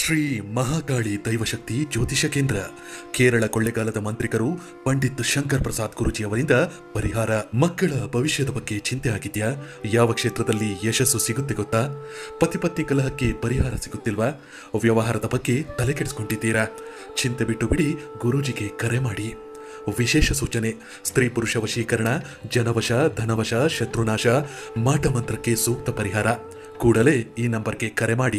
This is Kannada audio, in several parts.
ಶ್ರೀ ಮಹಾಕಾಳಿ ದೈವಶಕ್ತಿ ಜ್ಯೋತಿಷ ಕೇಂದ್ರ ಕೇರಳ ಕೊಳ್ಳೆಗಾಲದ ಮಂತ್ರಿಕರು ಪಂಡಿತ್ ಶಂಕರ್ ಪ್ರಸಾದ್ ಗುರುಜಿ ಅವರಿಂದ ಪರಿಹಾರ ಮಕ್ಕಳ ಭವಿಷ್ಯದ ಬಗ್ಗೆ ಚಿಂತೆ ಆಗಿದ್ಯಾ ಯಾವ ಕ್ಷೇತ್ರದಲ್ಲಿ ಯಶಸ್ಸು ಸಿಗುತ್ತೆ ಗೊತ್ತಾ ಪತಿ ಪತ್ನಿ ಕಲಹಕ್ಕೆ ಪರಿಹಾರ ಸಿಗುತ್ತಿಲ್ವಾ ವ್ಯವಹಾರದ ಬಗ್ಗೆ ತಲೆ ಕೆಡಿಸ್ಕೊಂಡಿದ್ದೀರಾ ಚಿಂತೆ ಬಿಟ್ಟು ಬಿಡಿ ಗುರೂಜಿಗೆ ಕರೆ ಮಾಡಿ ವಿಶೇಷ ಸೂಚನೆ ಸ್ತ್ರೀ ಪುರುಷ ವಶೀಕರಣ ಜನವಶ ಧನವಶ ಶತ್ರುನಾಶ ಮಾಟಮಂತ್ರಕ್ಕೆ ಸೂಕ್ತ ಪರಿಹಾರ ಕೂಡಲೇ ಈ ನಂಬರ್ಗೆ ಕರೆ ಮಾಡಿ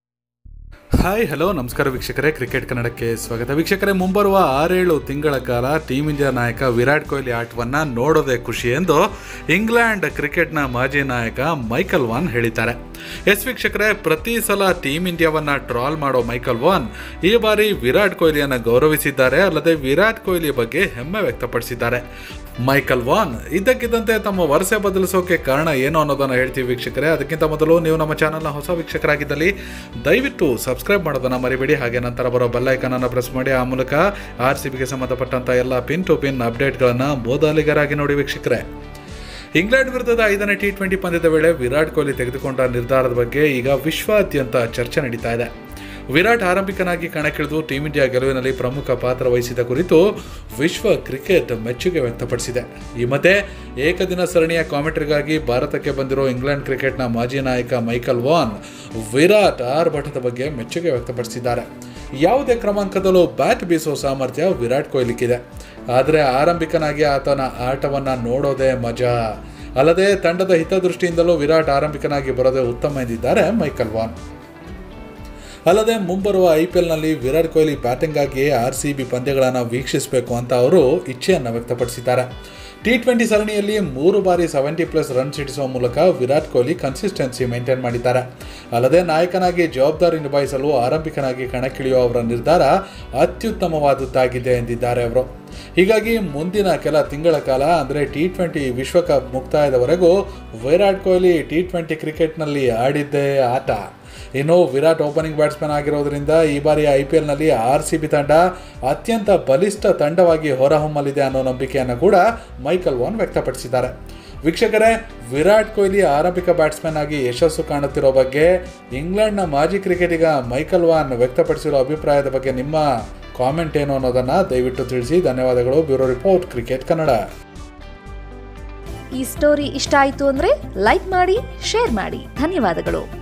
ಹಾಯ್ ಹಲೋ ನಮಸ್ಕಾರ ವೀಕ್ಷಕರೇ ಕ್ರಿಕೆಟ್ ಕನ್ನಡಕ್ಕೆ ಸ್ವಾಗತ ವೀಕ್ಷಕರೇ ಮುಂಬರುವ ಆರೇಳು ತಿಂಗಳ ಕಾಲ ಟೀಮ್ ಇಂಡಿಯಾ ನಾಯಕ ವಿರಾಟ್ ಕೊಹ್ಲಿ ಆಟವನ್ನು ನೋಡೋದೇ ಖುಷಿ ಎಂದು ಇಂಗ್ಲೆಂಡ್ ಕ್ರಿಕೆಟ್ನ ಮಾಜಿ ನಾಯಕ ಮೈಕಲ್ ವಾನ್ ಹೇಳಿದ್ದಾರೆ ಎಸ್ ವೀಕ್ಷಕರೇ ಪ್ರತಿ ಸಲ ಟೀಮ್ ಇಂಡಿಯಾವನ್ನ ಟ್ರಾಲ್ ಮಾಡೋ ಮೈಕಲ್ ವಾನ್ ಈ ಬಾರಿ ವಿರಾಟ್ ಕೊಹ್ಲಿಯನ್ನು ಗೌರವಿಸಿದ್ದಾರೆ ಅಲ್ಲದೆ ವಿರಾಟ್ ಕೊಹ್ಲಿ ಬಗ್ಗೆ ಹೆಮ್ಮೆ ವ್ಯಕ್ತಪಡಿಸಿದ್ದಾರೆ ಮೈಕಲ್ ವಾನ್ ಇದ್ದಕ್ಕಿದ್ದಂತೆ ತಮ್ಮ ವರಸೆ ಬದಲಿಸೋಕೆ ಕಾರಣ ಏನು ಅನ್ನೋದನ್ನು ಹೇಳ್ತೀವಿ ವೀಕ್ಷಕರೇ ಅದಕ್ಕಿಂತ ಮೊದಲು ನೀವು ನಮ್ಮ ಚಾನಲ್ನ ಹೊಸ ವೀಕ್ಷಕರಾಗಿದ್ದಲ್ಲಿ ದಯವಿಟ್ಟು ಸಬ್ಸ್ಕ್ರೈಬ್ ಮಾಡೋದನ್ನು ಮರಿಬೇಡಿ ಹಾಗೆ ನಂತರ ಬರೋ ಬೆಲ್ಲೈಕನನ್ನು ಪ್ರೆಸ್ ಮಾಡಿ ಆ ಮೂಲಕ ಆರ್ ಸಿ ಬಿಗೆ ಸಂಬಂಧಪಟ್ಟಂಥ ಎಲ್ಲ ಪಿನ್ ಟು ಪಿನ್ ಅಪ್ಡೇಟ್ಗಳನ್ನು ಬೋಧಾಲಿಗರಾಗಿ ನೋಡಿ ವೀಕ್ಷಕರೇ ಇಂಗ್ಲೆಂಡ್ ವಿರುದ್ಧದ ಐದನೇ ಟಿ ಟ್ವೆಂಟಿ ಪಂದ್ಯದ ವೇಳೆ ವಿರಾಟ್ ಕೊಹ್ಲಿ ತೆಗೆದುಕೊಂಡ ನಿರ್ಧಾರದ ಬಗ್ಗೆ ಈಗ ವಿಶ್ವಾದ್ಯಂತ ಚರ್ಚೆ ನಡೀತಾ ಇದೆ ವಿರಾಟ್ ಆರಂಭಿಕನಾಗಿ ಕಣಕ್ಕಿಳಿದು ಟೀಮ್ ಇಂಡಿಯಾ ಗೆಲುವಿನಲ್ಲಿ ಪ್ರಮುಖ ಪಾತ್ರ ವಹಿಸಿದ ಕುರಿತು ವಿಶ್ವ ಕ್ರಿಕೆಟ್ ಮೆಚ್ಚುಗೆ ವ್ಯಕ್ತಪಡಿಸಿದೆ ಈ ಮಧ್ಯೆ ಏಕದಿನ ಸರಣಿಯ ಕಾಮೆಂಟ್ರಿಗಾಗಿ ಭಾರತಕ್ಕೆ ಬಂದಿರೋ ಇಂಗ್ಲೆಂಡ್ ಕ್ರಿಕೆಟ್ನ ಮಾಜಿ ನಾಯಕ ಮೈಕಲ್ ವಾನ್ ವಿರಾಟ್ ಆರ್ಭಟದ ಬಗ್ಗೆ ಮೆಚ್ಚುಗೆ ವ್ಯಕ್ತಪಡಿಸಿದ್ದಾರೆ ಯಾವುದೇ ಕ್ರಮಾಂಕದಲ್ಲೂ ಬ್ಯಾಟ್ ಬೀಸೋ ಸಾಮರ್ಥ್ಯ ವಿರಾಟ್ ಕೊಹ್ಲಿಗಿದೆ ಆದರೆ ಆರಂಭಿಕನಾಗಿ ಆತನ ಆಟವನ್ನು ನೋಡೋದೇ ಮಜಾ ಅಲ್ಲದೆ ತಂಡದ ಹಿತದೃಷ್ಟಿಯಿಂದಲೂ ವಿರಾಟ್ ಆರಂಭಿಕನಾಗಿ ಬರೋದೇ ಉತ್ತಮ ಎಂದಿದ್ದಾರೆ ಮೈಕಲ್ ವಾನ್ ಅಲ್ಲದೆ ಮುಂಬರುವ ಐ ಪಿ ಎಲ್ನಲ್ಲಿ ವಿರಾಟ್ ಕೊಹ್ಲಿ ಬ್ಯಾಟಿಂಗ್ಗಾಗಿ ಆರ್ ಸಿ ಬಿ ಪಂದ್ಯಗಳನ್ನು ವೀಕ್ಷಿಸಬೇಕು ಅಂತ ಅವರು ಇಚ್ಛೆಯನ್ನು ವ್ಯಕ್ತಪಡಿಸಿದ್ದಾರೆ ಟಿ ಟ್ವೆಂಟಿ ಸರಣಿಯಲ್ಲಿ ಮೂರು ಬಾರಿ ಸೆವೆಂಟಿ ಪ್ಲಸ್ ರನ್ ಸಿಡಿಸುವ ಮೂಲಕ ವಿರಾಟ್ ಕೊಹ್ಲಿ ಕನ್ಸಿಸ್ಟೆನ್ಸಿ ಮೇಂಟೈನ್ ಮಾಡಿದ್ದಾರೆ ಅಲ್ಲದೆ ನಾಯಕನಾಗಿ ಜವಾಬ್ದಾರಿ ನಿಭಾಯಿಸಲು ಆರಂಭಿಕನಾಗಿ ಕಣಕ್ಕಿಳಿಯುವ ಅವರ ನಿರ್ಧಾರ ಅತ್ಯುತ್ತಮವಾದದ್ದಾಗಿದೆ ಎಂದಿದ್ದಾರೆ ಅವರು ಹೀಗಾಗಿ ಮುಂದಿನ ಕೆಲ ತಿಂಗಳ ಕಾಲ ಅಂದರೆ ಟಿ ಟ್ವೆಂಟಿ ವಿಶ್ವಕಪ್ ಮುಕ್ತಾಯದವರೆಗೂ ವಿರಾಟ್ ಕೊಹ್ಲಿ ಟಿ ಟ್ವೆಂಟಿ ಕ್ರಿಕೆಟ್ನಲ್ಲಿ ಆಡಿದ್ದೇ ಆಟ ಇನ್ನು ವಿರಾಟ್ ಓಪನಿಂಗ್ ಬ್ಯಾಟ್ಸ್ಮನ್ ಆಗಿರೋದ್ರಿಂದ ಈ ಬಾರಿ ಐ ಪಿ ಎಲ್ನಲ್ಲಿ ಆರ್ ಸಿ ಬಿ ತಂಡ ಅತ್ಯಂತ ಬಲಿಷ್ಠ ತಂಡವಾಗಿ ಹೊರಹೊಮ್ಮಲಿದೆ ಅನ್ನೋ ನಂಬಿಕೆಯನ್ನು ಕೂಡ ಮೈಕಲ್ ವಾನ್ ವ್ಯಕ್ತಪಡಿಸಿದ್ದಾರೆ ವೀಕ್ಷಕರೇ ವಿರಾಟ್ ಕೊಹ್ಲಿ ಆರಂಭಿಕ ಬ್ಯಾಟ್ಸ್ಮನ್ ಆಗಿ ಯಶಸ್ಸು ಕಾಣುತ್ತಿರೋ ಬಗ್ಗೆ ಇಂಗ್ಲೆಂಡ್ನ ಮಾಜಿ ಕ್ರಿಕೆಟಿಗ ಮೈಕಲ್ ವಾನ್ ವ್ಯಕ್ತಪಡಿಸಿರೋ ಅಭಿಪ್ರಾಯದ ಬಗ್ಗೆ ನಿಮ್ಮ ಕಾಮೆಂಟ್ ಏನು ಅನ್ನೋದನ್ನು ದಯವಿಟ್ಟು ತಿಳಿಸಿ ಧನ್ಯವಾದಗಳು ಬ್ಯೂರೋ ರಿಪೋರ್ಟ್ ಕ್ರಿಕೆಟ್ ಕನ್ನಡ ಈ ಸ್ಟೋರಿ ಇಷ್ಟ ಆಯಿತು ಅಂದರೆ ಲೈಕ್ ಮಾಡಿ ಶೇರ್ ಮಾಡಿ ಧನ್ಯವಾದಗಳು